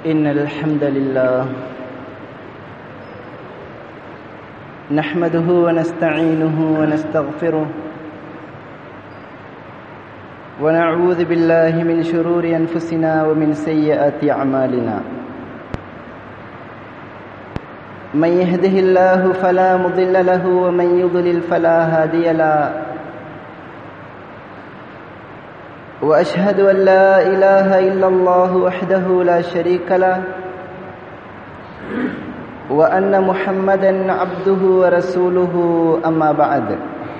إن الحمد لله نحمده ونستعينه ونستغفره ونعوذ بالله من شرور أنفسنا ومن سيئات أعمالنا من يهده الله فلا مضل له ومن يضلل فلا هادي له واشهد ان لا اله الا الله وحده لا شريك له وان محمدا عبده ورسوله اما بعد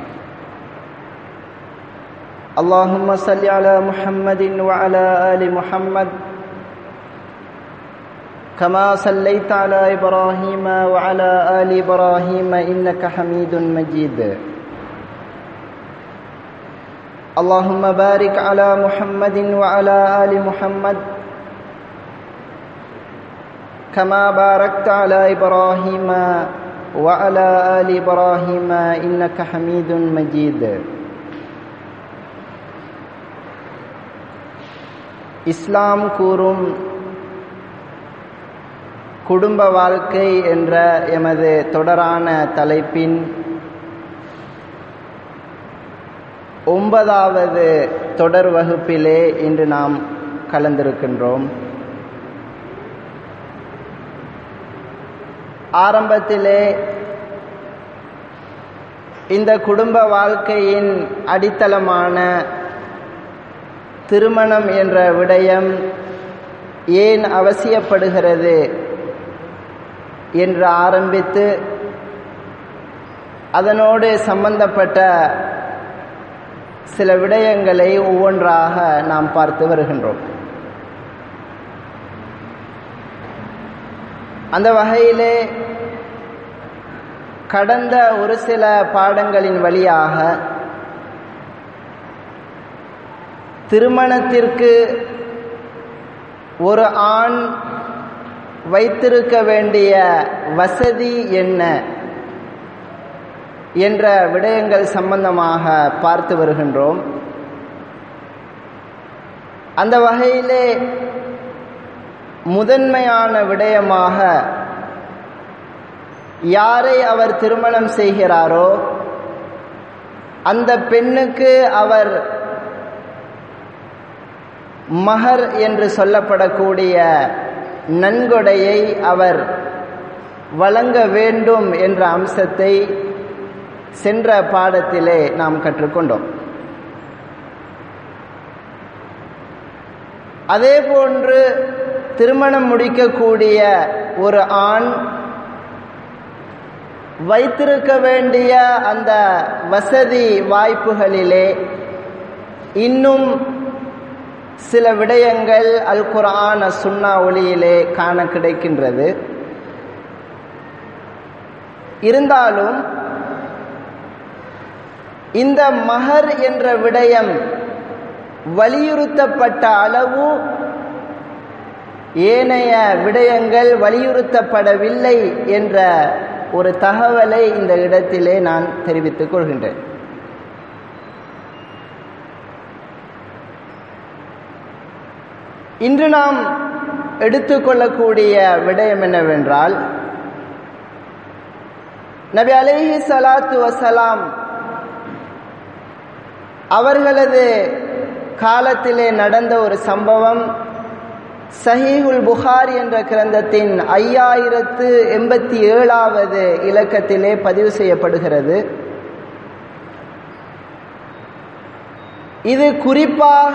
اللهم صل على محمد وعلى ال محمد كما صليت على ابراهيم وعلى ال ابراهيم انك حميد مجيد اللهم بارك على محمد وعلى ال محمد كما باركت على ابراهيم وعلى ال ابراهيم انك حميد مجيد இஸ்லாம் கூறும் குடும்ப வாழ்க்கை என்ற எமது தொடரான தலைப்பின் ஒன்பதாவது தொடர் வகுப்பிலே இன்று நாம் கலந்திருக்கின்றோம் ஆரம்பத்திலே இந்த குடும்ப வாழ்க்கையின் அடித்தளமான திருமணம் என்ற விடயம் ஏன் அவசியப்படுகிறது என்று ஆரம்பித்து அதனோடு சம்பந்தப்பட்ட சில விடயங்களை ஒவ்வொன்றாக நாம் பார்த்து வருகின்றோம் அந்த வகையிலே கடந்த ஒரு சில பாடங்களின் வழியாக திருமணத்திற்கு ஒரு ஆண் வைத்திருக்க வேண்டிய வசதி என்ன என்ற விடயங்கள் சம்பந்தமாக பார்த்து வருகின்றோம் அந்த வகையிலே முதன்மையான விடயமாக யாரை அவர் திருமணம் செய்கிறாரோ அந்த பெண்ணுக்கு அவர் மகர் என்று சொல்லப்படக்கூடிய நன்கொடையை அவர் வழங்க வேண்டும் என்ற அம்சத்தை சென்ற பாடத்திலே நாம் கற்றுக்கொண்டோம் அதே போன்று திருமணம் முடிக்கக்கூடிய ஒரு ஆண் வைத்திருக்க வேண்டிய அந்த வசதி வாய்ப்புகளிலே இன்னும் சில விடயங்கள் அல் குரான சுண்ணா ஒளியிலே காண கிடைக்கின்றது இருந்தாலும் இந்த மகர் என்ற விடயம் வலியுறுத்தப்பட்ட அளவு ஏனைய விடயங்கள் வலியுறுத்தப்படவில்லை என்ற ஒரு தகவலை இந்த இடத்திலே நான் தெரிவித்துக் கொள்கின்றேன் இன்று நாம் எடுத்துக்கொள்ளக்கூடிய விடயம் என்னவென்றால் நபி அலேஹி சலாத்து வசலாம் அவர்களது காலத்திலே நடந்த ஒரு சம்பவம் சஹீஹுல் புகார் என்ற கிரந்தத்தின் ஐயாயிரத்து எண்பத்தி ஏழாவது இலக்கத்திலே பதிவு செய்யப்படுகிறது இது குறிப்பாக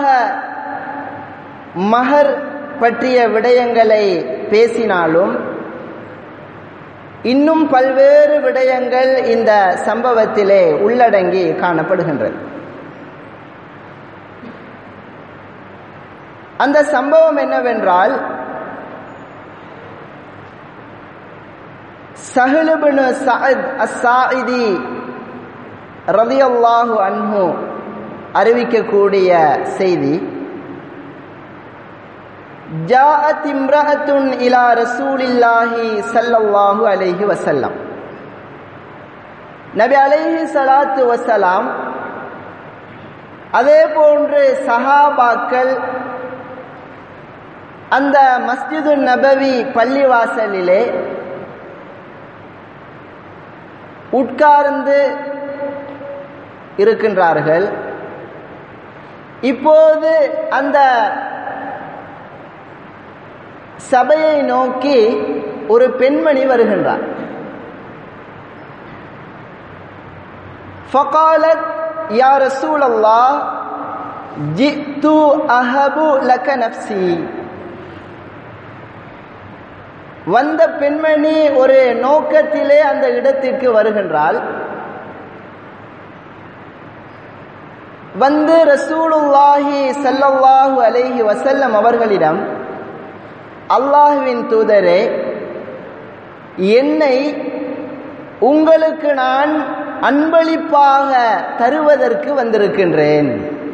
மகர் பற்றிய விடயங்களை பேசினாலும் இன்னும் பல்வேறு விடயங்கள் இந்த சம்பவத்திலே உள்ளடங்கி காணப்படுகின்றது அந்த சம்பவம் என்னவென்றால் சஹலுபின் சஅத் அஸ்ஸாயிதி ரலியல்லாஹு அன்ஹு அறிவிக்கக்கூடிய செய்தி ஜாஅத் இம்ரஅத்துன் இலா ரசூலில்லாஹி ஸல்லல்லாஹு அலைஹி வஸல்லம் நபி அலைஹி ஸலாத்து வஸலாம் அதே போன்று சஹாபாக்கள் அந்த மஸ்ஜிது நபவி பள்ளிவாசலிலே உட்கார்ந்து இருக்கின்றார்கள் இப்போது அந்த சபையை நோக்கி ஒரு பெண்மணி வருகின்றார் ஃபகாலத் யா ரசூல் அல்லாஹ் ஜித்து அஹபு லக நப்சி வந்த பெண்மணி ஒரு நோக்கத்திலே அந்த இடத்திற்கு வருகின்றாள் வந்து ரசூலுல்லாஹி சல்லல்லாஹு அலைஹி வசல்லம் அவர்களிடம் அல்லாஹுவின் தூதரே என்னை உங்களுக்கு நான் அன்பளிப்பாக தருவதற்கு வந்திருக்கின்றேன்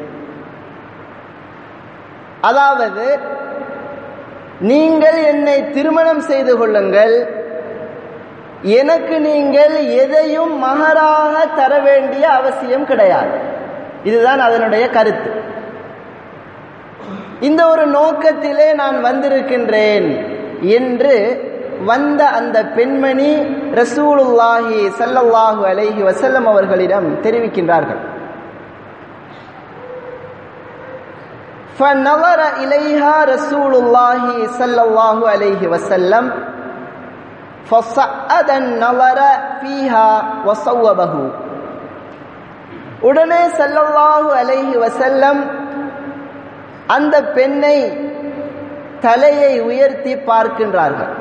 அதாவது நீங்கள் என்னை திருமணம் செய்து கொள்ளுங்கள் எனக்கு நீங்கள் எதையும் மகராக தர வேண்டிய அவசியம் கிடையாது இதுதான் அதனுடைய கருத்து இந்த ஒரு நோக்கத்திலே நான் வந்திருக்கின்றேன் என்று வந்த அந்த பெண்மணி ரசூலுல்லாஹி சல்லல்லாஹு அலைஹி வசல்லம் அவர்களிடம் தெரிவிக்கின்றார்கள் فنظر إليها رسول الله صلى الله عليه وسلم فصعد النظر فيها وصوبه உடனே சல்லல்லாஹு அலைஹி வசல்லம் அந்த பெண்ணை தலையை உயர்த்தி பார்க்கின்றார்கள்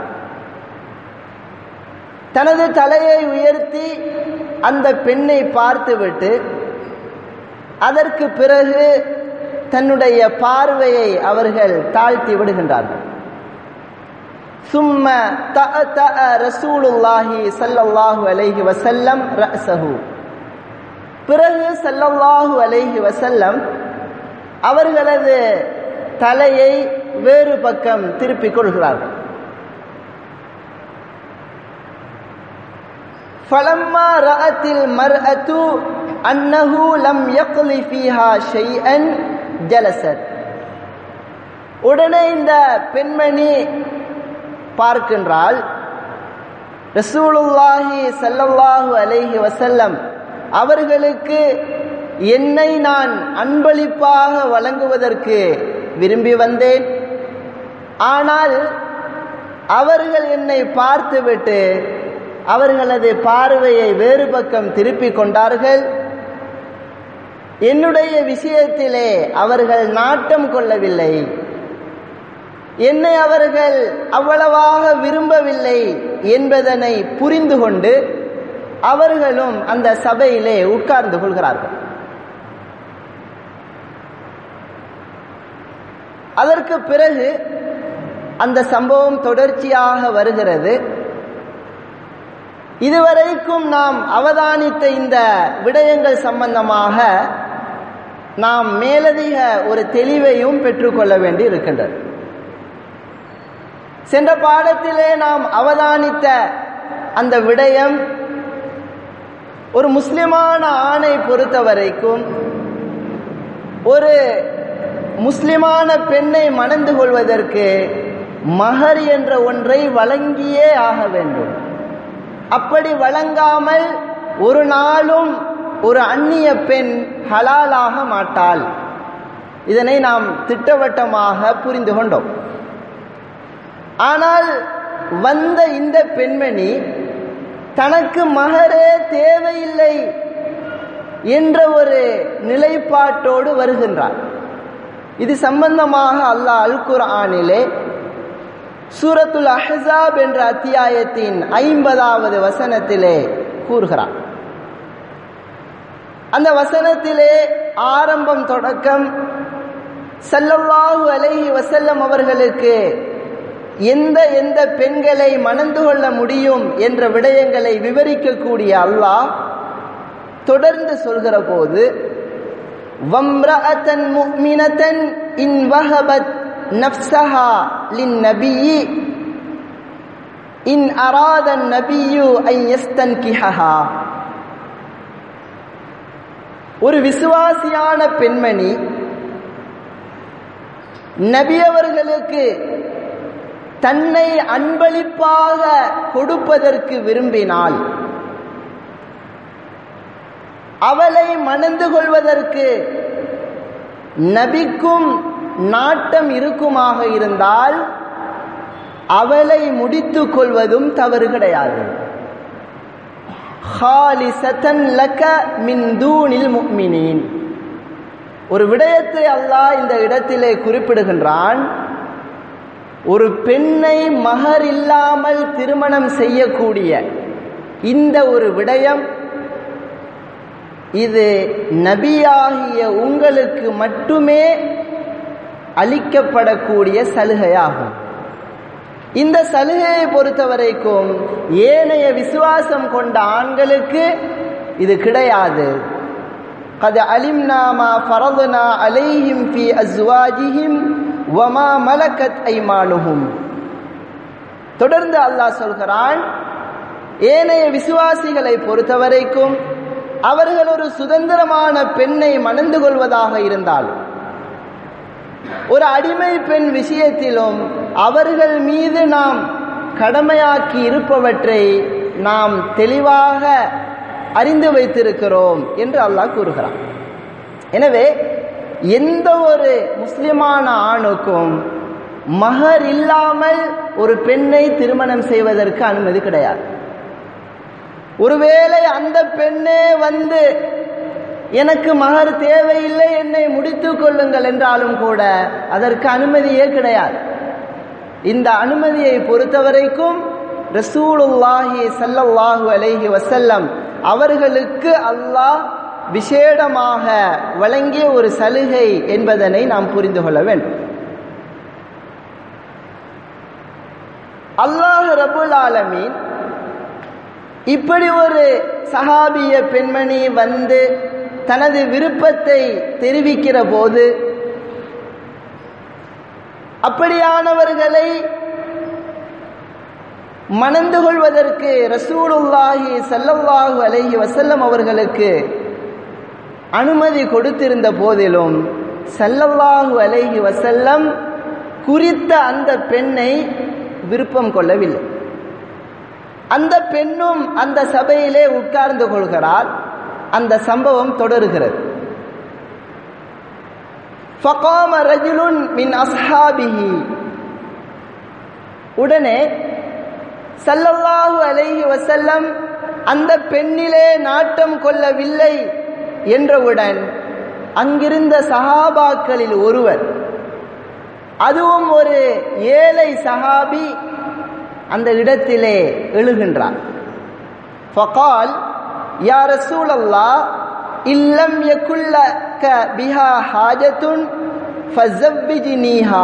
தனது தலையை உயர்த்தி அந்த பெண்ணை பார்த்துவிட்டு அதற்கு பிறகு தன்னுடைய பார்வையை அவர்கள் தாழ்த்தி விடுகின்றார்கள் சும்ம ரசூலுல்லாஹி சல்லல்லாஹு அலைஹி வசல்லம் ரசஹு பிறகு சல்லல்லாஹு அலைஹி வசல்லம் அவர்களது தலையை வேறு பக்கம் திருப்பிக் கொள்கிறார்கள் فلما رأت المرأة أنه لم يقل فيها شيئا جلست உடனே இந்த பெண்மணி பார்க்கின்றாள் ரசூலுல்லாஹி சல்லல்லாஹு அலைஹி வசல்லம் அவர்களுக்கு என்னை நான் அன்பளிப்பாக வழங்குவதற்கு விரும்பி வந்தேன் ஆனால் அவர்கள் என்னை பார்த்துவிட்டு அவர்களது பார்வையை வேறு பக்கம் திருப்பிக் கொண்டார்கள் என்னுடைய விஷயத்திலே அவர்கள் நாட்டம் கொள்ளவில்லை என்னை அவர்கள் அவ்வளவாக விரும்பவில்லை என்பதனை புரிந்து கொண்டு அவர்களும் அந்த சபையிலே உட்கார்ந்து கொள்கிறார்கள் அதற்கு பிறகு அந்த சம்பவம் தொடர்ச்சியாக வருகிறது இதுவரைக்கும் நாம் அவதானித்த இந்த விடயங்கள் சம்பந்தமாக நாம் மேலதிக ஒரு தெளிவையும் பெற்றுக்கொள்ள வேண்டி இருக்கின்றது சென்ற பாடத்திலே நாம் அவதானித்த அந்த விடயம் ஒரு முஸ்லிமான ஆணை பொறுத்த வரைக்கும் ஒரு முஸ்லிமான பெண்ணை மணந்து கொள்வதற்கு மகர் என்ற ஒன்றை வழங்கியே ஆக வேண்டும் அப்படி வழங்காமல் ஒரு நாளும் ஒரு அந்நிய பெண் ஹலாலாக மாட்டாள் இதனை நாம் திட்டவட்டமாக புரிந்து கொண்டோம் ஆனால் வந்த இந்த பெண்மணி தனக்கு மகரே தேவையில்லை என்ற ஒரு நிலைப்பாட்டோடு வருகின்றார் இது சம்பந்தமாக அல்லாஹ் அல் குர்ஆனிலே சூரத்துல் அஹ்ஸாப் என்ற அத்தியாயத்தின் ஐம்பதாவது வசனத்திலே கூறுகிறார் அந்த வசனத்திலே ஆரம்பம் தொடக்கம் சல்லல்லாஹு அலைஹி வசல்லம் அவர்களுக்கு எந்த எந்த பெண்களை மணந்து கொள்ள முடியும் என்ற விடயங்களை விவரிக்கக்கூடிய அல்லாஹ் தொடர்ந்து சொல்கிற போது வம்ரஅத்தன் முஃமினத்தன் இன் வஹபத் நஃப்ஸஹா லின் நபியி இன் அராதன் நபியு ஐ யஸ்தன்கிஹஹா ஒரு விசுவாசியான பெண்மணி நபி அவர்களுக்கு தன்னை அன்பளிப்பாக கொடுப்பதற்கு விரும்பினால் அவளை மணந்து கொள்வதற்கு நபிக்கும் நாட்டம் இருக்குமாக இருந்தால் அவளை முடித்துக் கொள்வதும் தவறு கிடையாது ஹாலிசத்தன் லக்க மின் தூணில் முக்மினின் ஒரு விடயத்தை அல்லாஹ் இந்த இடத்திலே குறிப்பிடுகின்றான் ஒரு பெண்ணை மகர் இல்லாமல் திருமணம் செய்யக்கூடிய இந்த ஒரு விடயம் இது நபியாகிய உங்களுக்கு மட்டுமே அளிக்கப்படக்கூடிய சலுகையாகும் இந்த சலுகையை பொறுத்தவரைக்கும் ஏனைய விசுவாசம் கொண்ட ஆண்களுக்கு இது கிடையாது قد علمنا ما فرضنا عليهم في أزواجهم وما ملكت أيمانهم தொடர்ந்து அல்லாஹ் சொல்கிறான் ஏனைய விசுவாசிகளை பொறுத்தவரைக்கும் அவர்கள் ஒரு சுதந்திரமான பெண்ணை மணந்து கொள்வதாக இருந்தால் ஒரு அடிமை பெண் விஷயத்திலும் அவர்கள் மீது நாம் கடமையாக்கி இருப்பவற்றை நாம் தெளிவாக அறிந்து வைத்திருக்கிறோம் என்று அல்லாஹ் கூறுகிறான் எனவே எந்த ஒரு முஸ்லிமான ஆணுக்கும் மகர் இல்லாமல் ஒரு பெண்ணை திருமணம் செய்வதற்கு அனுமதி கிடையாது ஒருவேளை அந்த பெண்ணே வந்து எனக்கு மகர் தேவையில்லை என்னை முடித்துக் கொள்ளுங்கள் என்றாலும் கூட அதற்கு அனுமதியே கிடையாது இந்த அனுமதியை பொறுத்தவரைக்கும் ரசூலுல்லாஹி சல்லல்லாஹு அலைஹி வசல்லம் அவர்களுக்கு அல்லாஹ் விசேடமாக வழங்கிய ஒரு சலுகை என்பதனை நாம் புரிந்து கொள்ள வேண்டும் அல்லாஹ் ரபுல் ஆலமீன் இப்படி ஒரு சஹாபிய பெண்மணி வந்து தனது விருப்பத்தை தெரிவிக்கிற போது அப்படியானவர்களை மணந்து கொள்வதற்கு ரசூலுல்லாஹி சல்லல்லாஹு அலைஹி வசல்லம் அவர்களுக்கு அனுமதி கொடுத்திருந்த போதிலும் சல்லல்லாஹு அலைஹி வசல்லம் குறித்த அந்த பெண்ணை விருப்பம் கொள்ளவில்லை அந்த பெண்ணும் அந்த சபையிலே உட்கார்ந்து கொள்கிறார் அந்த சம்பவம் தொடருகிறது ஃபகாம ரஜுலுன் மின் அஸ்ஹாபிஹி உடனே சல்லல்லாஹு அலைஹி வசல்லம் அந்த பெண்ணிலே நாட்டம் கொள்ளவில்லை என்றவுடன் அங்கிருந்த சஹாபாக்களில் ஒருவர் அதுவும் ஒரு ஏழை சஹாபி அந்த இடத்திலே எழுகின்றார் ஃபகால் யா ரசூல் அல்லா இல்லம் யகுல்லக பிஹா ஹாஜத்துன் ஃபஸவ்விஜ்னீஹா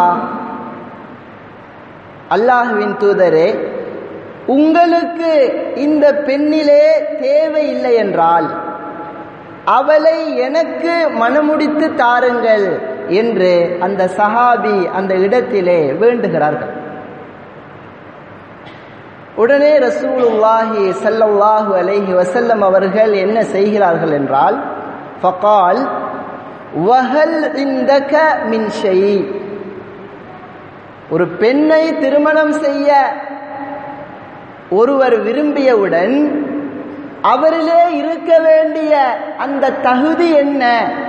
அல்லாஹுவின் தூதரே உங்களுக்கு இந்த பெண்ணிலே தேவையில்லை என்றால் அவளை எனக்கு மனமுடித்து தாருங்கள் என்று அந்த சஹாபி அந்த இடத்திலே வேண்டுகிறார்கள் உடனே ரசூலுல்லாஹி சல்லல்லாஹு அலைஹி வசல்லம் அவர்கள் என்ன செய்கிறார்கள் என்றால் ஃபகால் வஹல் இந்தக மின் ஷை ஒரு பெண்ணை திருமணம் செய்ய ஒருவர் விரும்பியவுடன் அவரிலே இருக்க வேண்டிய அந்த தகுதி என்ன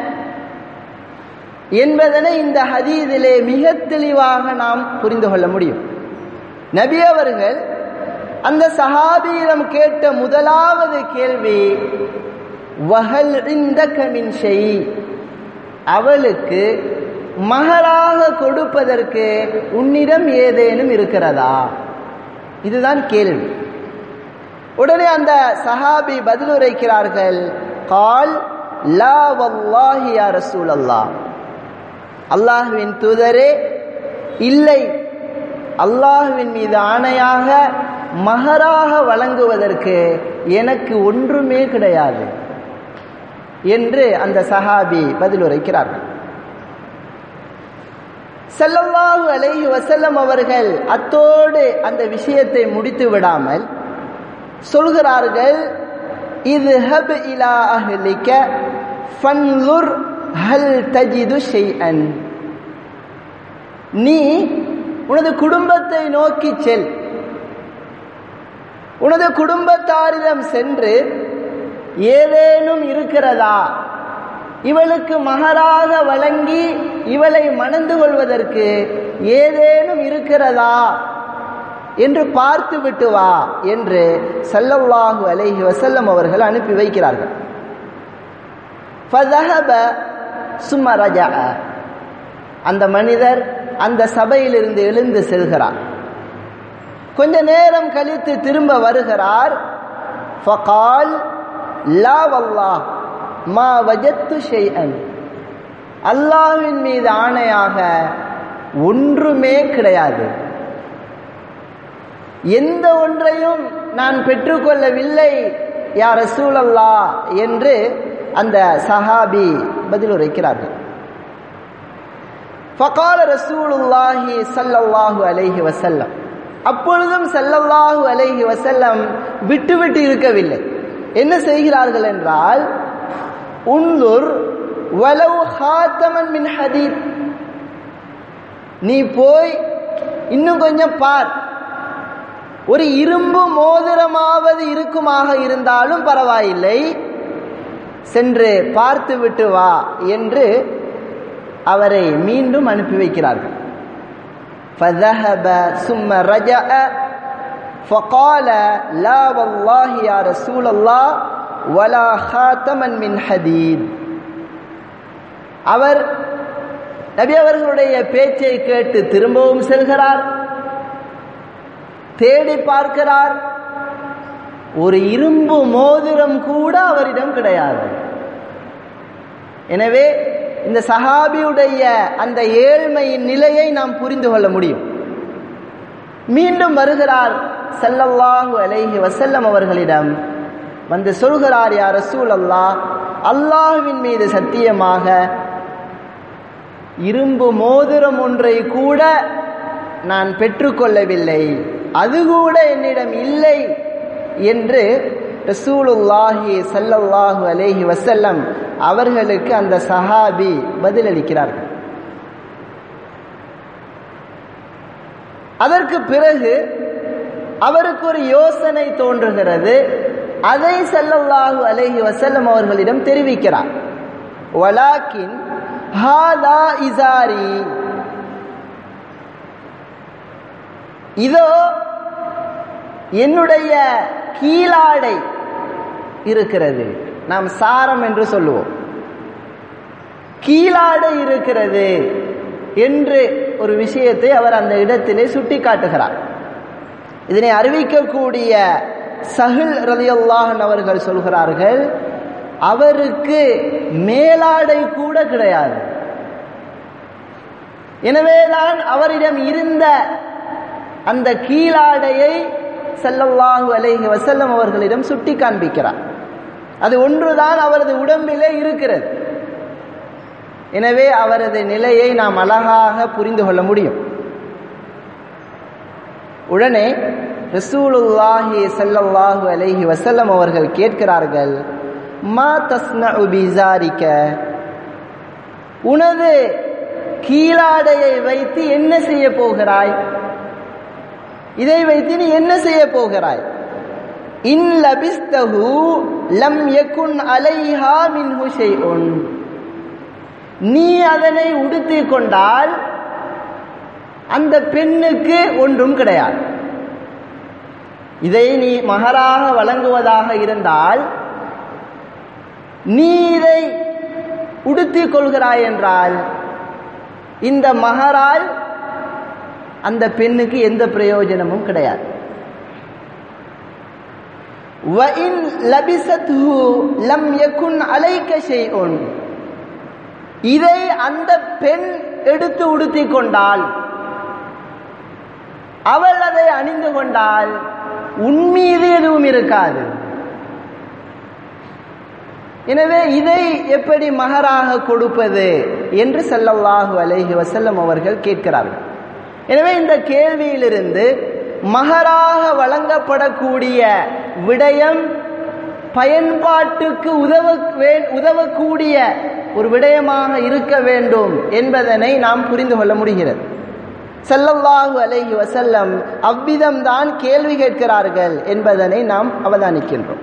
என்பதனை இந்த ஹதீதிலே மிக தெளிவாக நாம் புரிந்து கொள்ள முடியும் நபி அவர்கள் அந்த சஹாபியிடம் கேட்ட முதலாவது கேள்வி வஹல் இந்த கமின் அவளுக்கு மகராக கொடுப்பதற்கு உன்னிடம் ஏதேனும் இருக்கிறதா இதுதான் கேள்வி உடனே அந்த சஹாபி பதிலுரைக்கிறார்கள் கால் லா வல்லாஹி யா ரசூல் அல்லாஹ் அல்லாஹுவின் தூதரே இல்லை அல்லாஹுவின் மீது ஆணையாக மகராக வழங்குவதற்கு எனக்கு ஒன்றுமே கிடையாது என்று அந்த சஹாபி பதிலுரைக்கிறார்கள் செல்லல்லாஹு அலைஹி வசல்லம் அவர்கள் அத்தோடு அந்த விஷயத்தை முடித்து விடாமல் சொல்கிறார்கள் இது ஹப் இலா அஹ்லிக ஃபன்லுர் ஹல் தஜிது ஷைஅன் நீ உனது குடும்பத்தை நோக்கி செல் உனது குடும்பத்தாரிடம் சென்று ஏதேனும் இருக்கிறதா இவளுக்கு மகராக வழங்கி இவளை மணந்து கொள்வதற்கு ஏதேனும் இருக்கிறதா என்று பார்த்து விட்டு வா என்று சல்லல்லாஹு அலைஹி வசல்லம் அவர்கள் அனுப்பி வைக்கிறார்கள் ஃபதஹப சும்ம ரஜஅ. அந்த மனிதர் அந்த சபையிலிருந்து எழுந்து செல்கிறார் கொஞ்ச நேரம் கழித்து திரும்ப வருகிறார் ஃபகால் லா வல்லாஹ் மா வஜத்து ஷைஅன் அல்லாஹ்வின் மீது ஆணையாக ஒன்றுமே கிடையாது எந்த ஒன்றையும் நான் பெற்றுக்கொள்ளவில்லை யா ரசூலல்லா என்று அந்த சஹாபி பதிலுரைக்கிறார்கள் ஃபகால ரசூலுல்லாஹி ஸல்லல்லாஹு அலைஹி வஸல்லம் அப்பொழுதும் ஸல்லல்லாஹு அலைஹி வஸல்லம் விட்டுவிட்டு இருக்கவில்லை என்ன செய்கிறார்கள் என்றால் உன்துர் வலவு ஹாத்தமன் மின் ஹதீத் நீ போய் இன்னும் கொஞ்சம் பார் ஒரு இரும்பு மோதிரமாவது இருக்குமாக இருந்தாலும் பரவாயில்லை சென்று பார்த்து விட்டு வா என்று அவரை மீண்டும் அனுப்பி வைக்கிறார்கள் فذهب ثم رجع فقال لا والله يا رسول الله ولا خاتما من حديد அவர் நபி அவர்களுடைய பேச்சை கேட்டு திரும்பவும் செல்கிறார் தேடி பார்க்கிறார் ஒரு இரும்பு மோதிரம் கூட அவரிடம் கிடையாது எனவே இந்த சஹாபியுடைய அந்த ஏழ்மையின் நிலையை நாம் புரிந்து கொள்ள முடியும் மீண்டும் வருகிறார் ஸல்லல்லாஹு அலைஹி வஸல்லம் அவர்களிடம் வந்து சொல்கிறார் யா ரசூல் அல்லாஹ் அல்லாஹ்வின் மீது சத்தியமாக இரும்பு மோதிரம் ஒன்றை கூட நான் பெற்றுக்கொள்ளவில்லை அது கூட என்னிடம் இல்லை என்று ரசூலுல்லாஹி ஸல்லல்லாஹு அலைஹி வஸல்லம் அவர்களுக்கு அந்த சஹாபி பதிலளிக்கிறார்கள் அதற்கு பிறகு அவருக்கு ஒரு யோசனை தோன்றுகிறது அதை ஸல்லல்லாஹு அலைஹி வஸல்லம் அவர்களிடம் தெரிவிக்கிறார் வலாக்கின் ஹாதா இசாரி இதோ என்னுடைய கீழாடை இருக்கிறது நாம் சாரம் என்று சொல்லுவோம் கீழாடை இருக்கிறது என்று ஒரு விஷயத்தை அவர் அந்த இடத்திலே சுட்டி காட்டுகிறார் இதனை அறிவிக்கக்கூடிய சஹில் ரலியல்லாஹன் அவர்கள் சொல்கிறார்கள் அவருக்கு மேலாடை கூட கிடையாது எனவேதான் அவரிடம் இருந்த அந்த கீழாடையை ஸல்லல்லாஹு அலைஹி வஸல்லம் அவர்களிடம் சுட்டி காண்பிக்கிறார் அது ஒன்றுதான் அவரது உடம்பிலே இருக்கிறது எனவே அவரது நிலையை நாம் அழகாக புரிந்து கொள்ள முடியும் உடனே ரசூலுல்லாஹி ஸல்லல்லாஹு அலைஹி வஸல்லம் அவர்கள் கேட்கிறார்கள் மா தஸ்னஉ பிசாரிக்க உனது கீழாடையை வைத்து என்ன செய்ய போகிறாய் இதை வைத்து நீ என்ன செய்ய போகிறாய் இன் லபிஸ்தஹு லம் யகுன் அலைஹா மின்ஹு ஷைஉன் நீ அதனை உடுத்திக் கொண்டால் அந்த பெண்ணுக்கு ஒன்றும் கிடையாது இதை நீ மகராக வழங்குவதாக இருந்தால் நீ இதை உடுத்திக் கொள்கிறாய் என்றால் இந்த மகரால் அந்த பெண்ணுக்கு எந்த பிரயோஜனமும் கிடையாது وَإِنْ لَبِسَتْهُ لَمْ يَكُنْ عَلَيْكَ شَيْءٌ இதை அந்த பெண் எடுத்து உடுத்திக் கொண்டால் அவள் அதை அணிந்து கொண்டால் உன்மீது எதுவும் இருக்காது எனவே இதை எப்படி மகராக கொடுப்பது என்று ஸல்லல்லாஹு அலைஹி வஸல்லம் அவர்கள் கேட்கிறார்கள் எனவே இந்த கேள்வியிலிருந்து மகராக வழங்கப்படக்கூடிய விடயம் பயன்பாட்டுக்கு உதவ வே- உதவக்கூடிய ஒரு விடயமாக இருக்க வேண்டும் என்பதனை நாம் புரிந்து கொள்ள முடிகிறது ஸல்லல்லாஹு அலைஹி வஸல்லம் அவ்விதம்தான் கேள்வி கேட்கிறார்கள் என்பதனை நாம் அவதானிக்கின்றோம்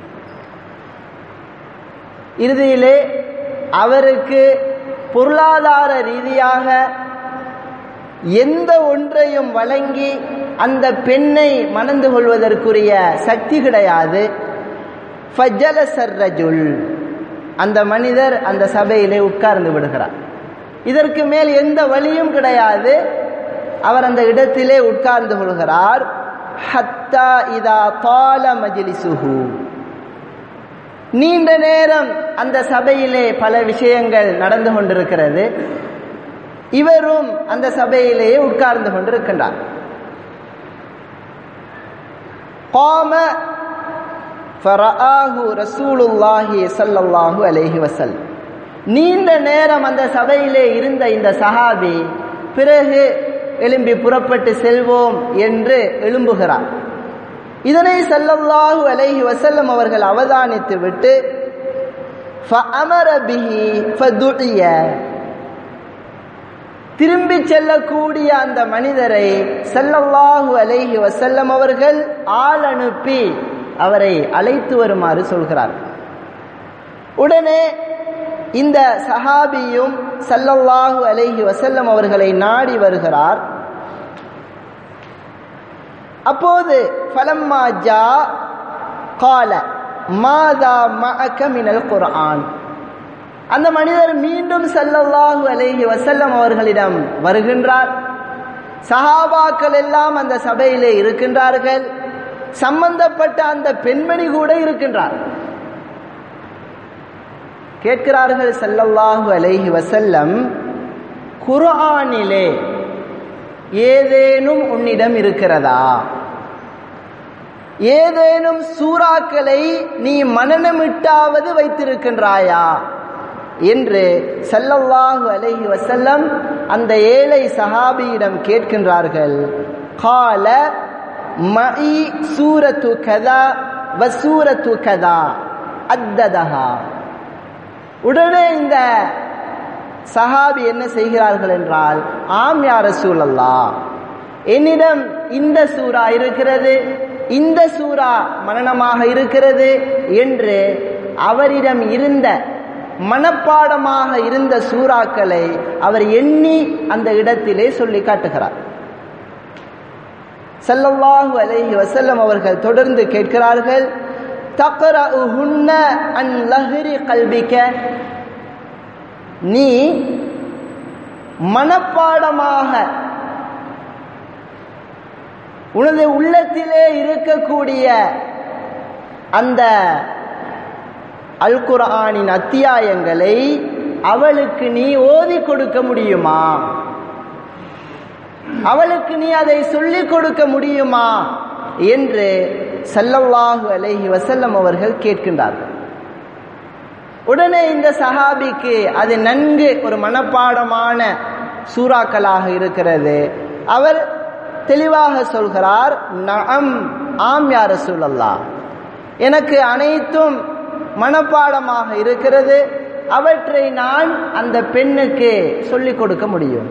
இறுதியிலே அவருக்கு பொருளாதார ரீதியாக எந்த ஒன்றையும் வழங்கி அந்த பெண்ணை மணந்து கொள்வதற்குரிய சக்தி கிடையாது ஃபஜ்ஜலசர் ரஜுல் அந்த மனிதர் அந்த சபையிலே உட்கார்ந்து விடுகிறார் இதற்கு மேல் எந்த வழியும் கிடையாது அவர் அந்த இடத்திலே உட்கார்ந்து கொள்கிறார் ஹத்தா இதா தால மஜ்லிசுஹு நீண்ட நேரம் அந்த சபையிலே பல விஷயங்கள் நடந்து கொண்டிருக்கிறது இவரும் அந்த சபையிலேயே உட்கார்ந்து கொண்டிருக்கின்றார் قام فرآه رسول الله صلى الله عليه وسلم நீண்ட நேரம் அந்த சபையிலே இருந்த இந்த சஹாபி பிறகு எழும்பி புறப்பட்டு செல்வோம் என்று எழும்புகிறார் இதனை ஸல்லல்லாஹு அலைஹி வஸல்லம் அவர்கள் அவதானித்து விட்டு فأمر به فدعي திரும்பி செல்லக்கூடிய அந்த மனிதரை ஸல்லல்லாஹு அலைஹி வஸல்லம் அவர்கள் ஆள் அனுப்பி அவரை அழைத்து வருமாறு சொல்கிறார் உடனே இந்த சஹாபியும் ஸல்லல்லாஹு அலைஹி வஸல்லம் அவர்களை நாடி வருகிறார் அப்போது ஃபலம்மா ஜா கால மாதா மஅக மினல் குர்ஆன் அந்த மனிதர் மீண்டும் ஸல்லல்லாஹு அலைஹி வஸல்லம் அவர்களிடம் வருகின்றார் சஹாபாக்கள் எல்லாம் அந்த சபையிலே இருக்கின்றார்கள் சம்பந்தப்பட்ட அந்த பெண்மணி கூட இருக்கின்றார் கேட்கிறார்கள் ஸல்லல்லாஹு அலைஹி வஸல்லம் குர்ஆனிலே ஏதேனும் உன்னிடம் இருக்கிறதா ஏதேனும் சூறாக்களை நீ மனநமிட்டாவது வைத்திருக்கின்றாயா என்று ஸல்லல்லாஹு அலைஹி வஸல்லம் அந்த ஏழை சஹாபியிடம் கேட்கின்றார்கள் கால மஇ சூரத்து கதா வ சூரத்து கதா அத்ததஹா உடனே இந்த சஹாபி என்ன செய்கிறார்கள் என்றால் ஆம் யா ரசூலல்லா என்னிடம் இந்த சூரா இருக்கிறது இந்த சூரா மரணமாக இருக்கிறது என்று அவரிடம் இருந்த மனப்பாடமாக இருந்த சூறாக்களை அவர் எண்ணி அந்த இடத்திலே சொல்லி காட்டுகிறார் ஸல்லல்லாஹு அலைஹி வஸல்லம் அவர்கள் தொடர்ந்து கேட்கிறார்கள் தக்ரஉஹுன்ன அன் லஹ்ரி கல்பிக நீ மனப்பாடமாக உனது உள்ளத்திலே இருக்கக்கூடிய அந்த அல் குர்ஆனின் அத்தியாயங்களை அவளுக்கு நீ ஓதி கொடுக்க முடியுமா அவளுக்கு நீ அதை சொல்லிக் கொடுக்க முடியுமா என்று ஸல்லல்லாஹு அலைஹி வஸல்லம் அவர்கள் கேட்கின்றார்கள் உடனே இந்த சஹாபிக்கு அது நன்கு ஒரு மனப்பாடமான சூறாக்களாக இருக்கிறது அவர் தெளிவாக சொல்கிறார் நஅம் ஆம் யா ரசூலல்லாஹ் எனக்கு அனைத்தும் மனப்பாடமாக இருக்கிறது அவற்றை நான் அந்த பெண்ணுக்கு சொல்லிக் கொடுக்க முடியும்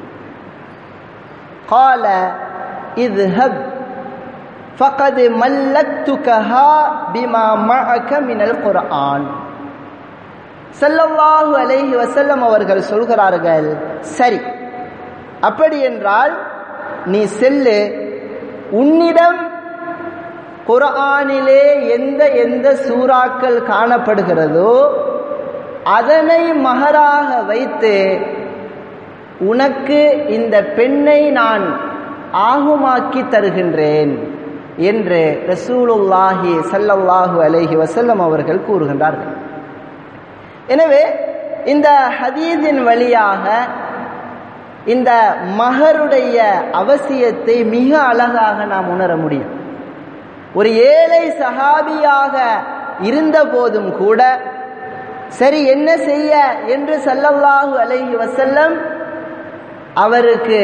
قال اذهب فقد ملكتكها بما معك من القرآن ஸல்லல்லாஹு அலைஹி வஸல்லம் அவர்கள் சொல்கிறார்கள் சரி அப்படி என்றால் நீ செல்லு உன்னிடம் குர்ஆனிலே எந்த எந்த சூறாக்கள் காணப்படுகிறதோ அதனை மகராக வைத்து உனக்கு இந்த பெண்ணை நான் ஆகுமாக்கி தருகின்றேன் என்று ரசூலுல்லாஹி ஸல்லல்லாஹு அலைஹி வஸல்லம் அவர்கள் கூறுகின்றார்கள் எனவே இந்த ஹதீஸின் வழியாக இந்த மகருடைய அவசியத்தை மிக அழகாக நாம் உணர முடியும் ஒரு ஏழை சஹாபியாக இருந்த போதும் கூட சரி என்ன செய்ய என்று ஸல்லல்லாஹு அலைஹி வஸல்லம் அவருக்கு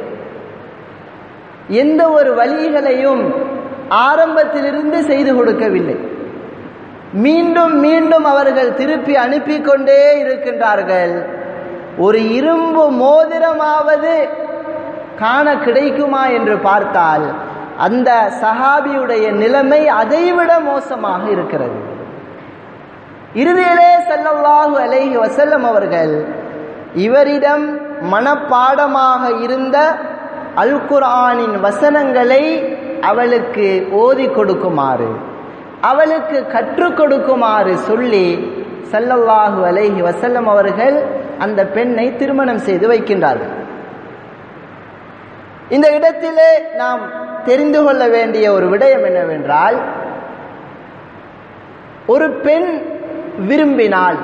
எந்த ஒரு வழிகளையும் ஆரம்பத்திலிருந்து செய்து கொடுக்கவில்லை மீண்டும் மீண்டும் அவர்கள் திருப்பி அனுப்பி கொண்டே இருக்கின்றார்கள் ஒரு இரும்பு மோதிரமாவது காண கிடைக்குமா என்று பார்த்தால் அந்த சஹாபியுடைய நிலைமை அதைவிட மோசமாக இருக்கிறது இறுதியிலே ஸல்லல்லாஹு அலைஹி வஸல்லம் அவர்கள் இவரிடம் மனப்பாடமாக இருந்த அல் குர்ஆனின் வசனங்களை அவளுக்கு ஓதி கொடுக்குமாறு அவளுக்கு கற்றுக் கொடுக்குமாறு சொல்லி ஸல்லல்லாஹு அலைஹி வஸல்லம் அவர்கள் அந்த பெண்ணை திருமணம் செய்து வைக்கின்றார்கள் இந்த இடத்திலே நாம் தெரிந்து கொள்ள வேண்டிய ஒரு விடயம் என்னவென்றால் ஒரு பெண் விரும்பினால்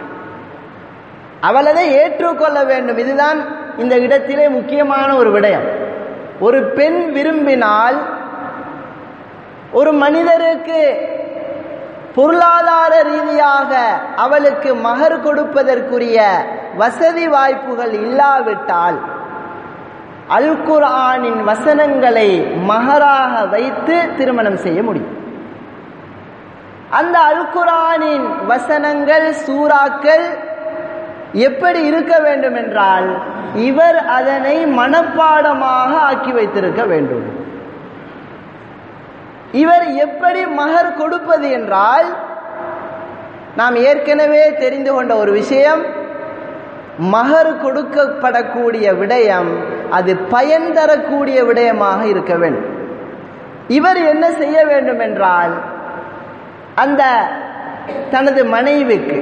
அவள் அதை ஏற்றுக்கொள்ள வேண்டும் இதுதான் இந்த இடத்திலே முக்கியமான ஒரு விடயம் ஒரு பெண் விரும்பினால் ஒரு மனிதருக்கு பொருளாதார ரீதியாக அவளுக்கு மகர் கொடுப்பதற்குரிய வசதி வாய்ப்புகள் இல்லாவிட்டால் அல் குர்ஆனின் வசனங்களை மகராக வைத்து திருமணம் செய்ய முடியும் அந்த அல் குர்ஆனின் வசனங்கள் சூறாக்கள் எப்படி இருக்க வேண்டும் என்றால் இவர் அதனை மனப்பாடமாக ஆக்கி வைத்திருக்க வேண்டும் இவர் எப்படி மகர் கொடுப்பது என்றால் நாம் ஏற்கனவே தெரிந்து கொண்ட ஒரு விஷயம் மகர் கொடுக்கப்படக்கூடிய விடயம் அது பயன் தரக்கூடிய விடயமாக இருக்க வேண்டும் இவர் என்ன செய்ய வேண்டும் என்றால் அந்த தனது மனைவிக்கு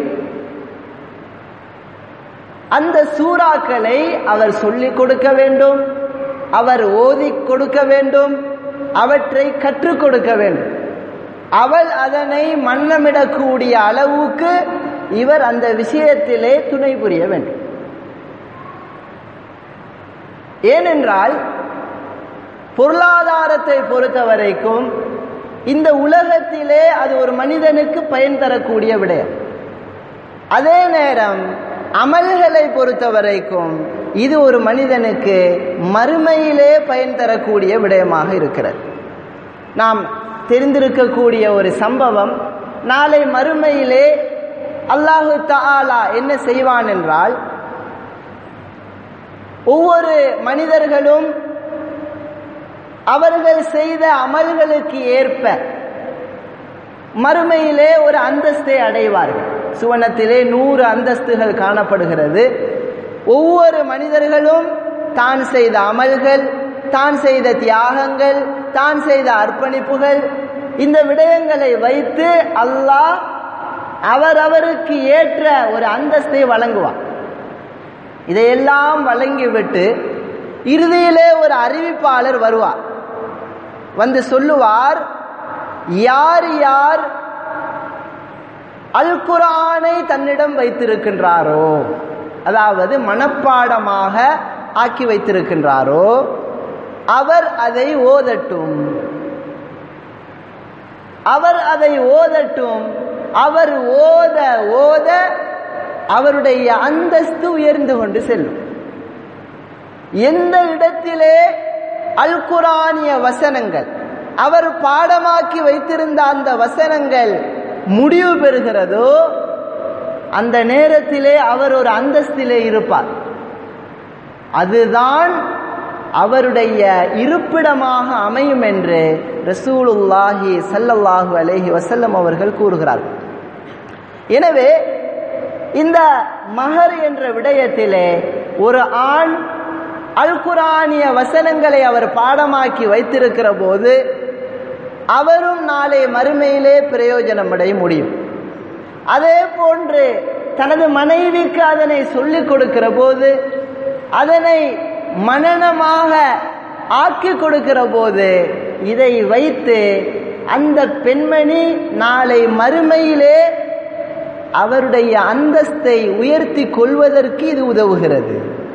அந்த சூறாக்களை அவர் சொல்லிக் கொடுக்க வேண்டும் அவர் ஓதி கொடுக்க வேண்டும் அவற்றை கற்றுக் கொடுக்க வேண்டும் அவள் அதனை மன்னமிடக்கூடிய அளவுக்கு இவர் அந்த விஷயத்திலே துணை புரிய வேண்டும் ஏனென்றால் பொருளாதாரத்தை பொறுத்த வரைக்கும் இந்த உலகத்திலே அது ஒரு மனிதனுக்கு பயன் தரக்கூடிய விடயம் அதே நேரம் அமல்களை பொறுத்த வரைக்கும் இது ஒரு மனிதனுக்கு மறுமையிலே பயன் தரக்கூடிய விடயமாக இருக்கிறது நாம் தெரிந்திருக்கக்கூடிய ஒரு சம்பவம் நாளை மறுமையிலே அல்லாஹு தஆலா என்ன செய்வான் என்றால் ஒவ்வொரு மனிதர்களும் அவர்கள் செய்த அமல்களுக்கு ஏற்ப மறுமையிலே ஒரு அந்தஸ்தை அடைவார்கள் சுவனத்திலே நூறு அந்தஸ்துகள் காணப்படுகிறது ஒவ்வொரு மனிதர்களும் தான் செய்த அமல்கள் தான் செய்த தியாகங்கள் தான் செய்த அர்ப்பணிப்புகள் இந்த விடயங்களை வைத்து அல்லாஹ் அவரவருக்கு ஏற்ற ஒரு அந்தஸ்தை வழங்குவார் இதையெல்லாம் வழங்கிவிட்டு இறுதியிலே ஒரு அறிவிப்பாளர் வருவார் வந்து சொல்லுவார் யார் யார் அல் குரானை தன்னிடம் வைத்திருக்கின்றாரோ அதாவது மனப்பாடமாக ஆக்கி வைத்திருக்கின்றாரோ அவர் அதை ஓதட்டும் அவர் அதை ஓதட்டும் அவர் ஓத ஓத அவருடைய அந்தஸ்து உயர்ந்து கொண்டு செல்லும் எந்த இடத்திலே அல் குரானிய வசனங்கள் அவர் பாடமாக்கி வைத்திருந்த அந்த வசனங்கள் முடிவு பெறுகிறதோ அந்த நேரத்திலே அவர் ஒரு அந்தஸ்திலே இருப்பார் அதுதான் அவருடைய இருப்பிடமாக அமையும் என்று ரசூலுல்லாஹி சல்லல்லாஹு அலைஹி வசல்லம் அவர்கள் கூறுகிறார்கள் எனவே இந்த மகர் என்ற விடயத்திலே ஒரு ஆண் அல் குரானிய வசனங்களை அவர் பாடமாக்கி வைத்திருக்கிற போது அவரும் நாளை மறுமையிலே பிரயோஜனம் அடைய முடியும் அதே போன்று தனது மனைவிக்கு அதனை சொல்லிக் கொடுக்கிற போது அதனை மனநமாக ஆக்கி கொடுக்கிற போது இதை வைத்து அந்த பெண்மணி நாளை மறுமையிலே அவருடைய அந்தஸ்தை உயர்த்தி கொள்வதற்கு இது உதவுகிறது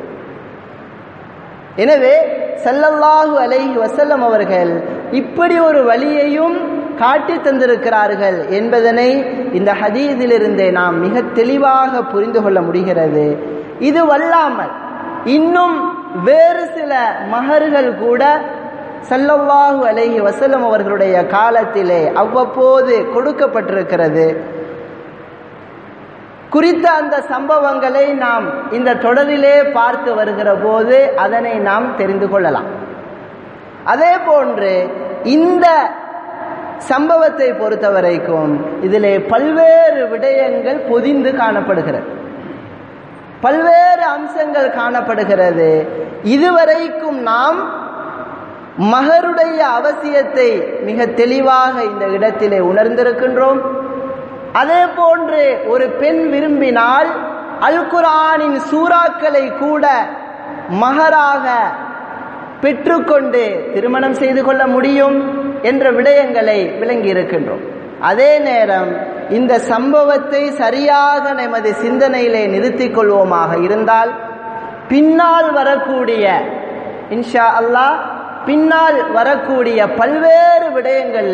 எனவே சல்லல்லாஹு அலைஹி வசல்லம் அவர்கள் இப்படி ஒரு வழியையும் காட்டி தந்திருக்கிறார்கள் என்பதனை இந்த ஹதீஸிலிருந்தே நாம் மிக தெளிவாக புரிந்து கொள்ள முடிகிறது இது வல்லாமல் இன்னும் வேறு சில மகர்கள் கூட சல்லல்லாஹு அலைஹி வசல்லம் அவர்களுடைய காலத்திலே அவ்வப்போது கொடுக்கப்பட்டிருக்கிறது குறித்த அந்த சம்பவங்களை நாம் இந்த தொடரிலே பார்த்து வருகிற போது அதனை நாம் தெரிந்து கொள்ளலாம் அதே போன்று இந்த சம்பவத்தை பொறுத்தவரைக்கும் இதிலே பல்வேறு விடயங்கள் பொதிந்து காணப்படுகிறது பல்வேறு அம்சங்கள் காணப்படுகிறது இதுவரைக்கும் நாம் மகருடைய அவசியத்தை மிக தெளிவாக இந்த இடத்திலே உணர்ந்திருக்கின்றோம் அதே போன்று ஒரு பெண் விரும்பினால் அல் குரானின் சூறாக்களை கூட மகராக பெற்றுக்கொண்டு திருமணம் செய்து கொள்ள முடியும் என்ற விடயங்களை விளங்கி இருக்கின்றோம் அதே நேரம் இந்த சம்பவத்தை சரியாக நமது சிந்தனையிலே நிறுத்திக் கொள்வோமாக இருந்தால் பின்னால் வரக்கூடிய இன்ஷா அல்லாஹ் பின்னால் வரக்கூடிய பல்வேறு விடயங்கள்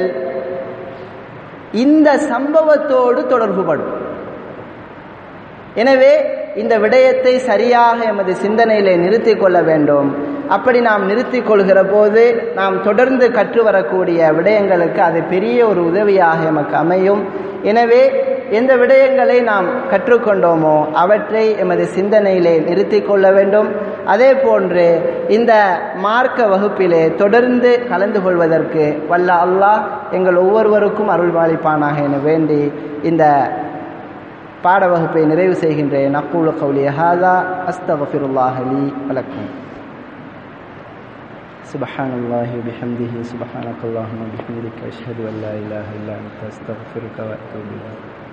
இந்த சம்பவத்தோடு தொடர்புபடும் எனவே இந்த விடயத்தை சரியாக எமது சிந்தனையிலே நிறுத்திக் கொள்ள வேண்டும் அப்படி நாம் நிறுத்திக் கொள்கிற போது நாம் தொடர்ந்து கற்று வரக்கூடிய விடயங்களுக்கு அது பெரிய ஒரு உதவியாக எமக்கு அமையும் எனவே எந்த விடயங்களை நாம் கற்றுக்கொண்டோமோ அவற்றை எமது சிந்தனையிலே நிறுத்திக் கொள்ள வேண்டும் அதே போன்று இந்த மார்க்க வகுப்பிலே தொடர்ந்து கலந்து கொள்வதற்கு வல்ல அல்லாஹ் எங்கள் ஒவ்வொருவருக்கும் அருள்வாளிப்பானாக என வேண்டி இந்த பாட வகுப்பை நிறைவு செய்கின்றேன் அக்கூல கௌலி ஹாதா அஸ்தகஃபிருல்லாஹ் லி வலக்கும் سبحان الله وبحمده سبحانك اللهم وبحمدك أشهد أن لا إله إلا أنت أستغفرك وأتوب إليك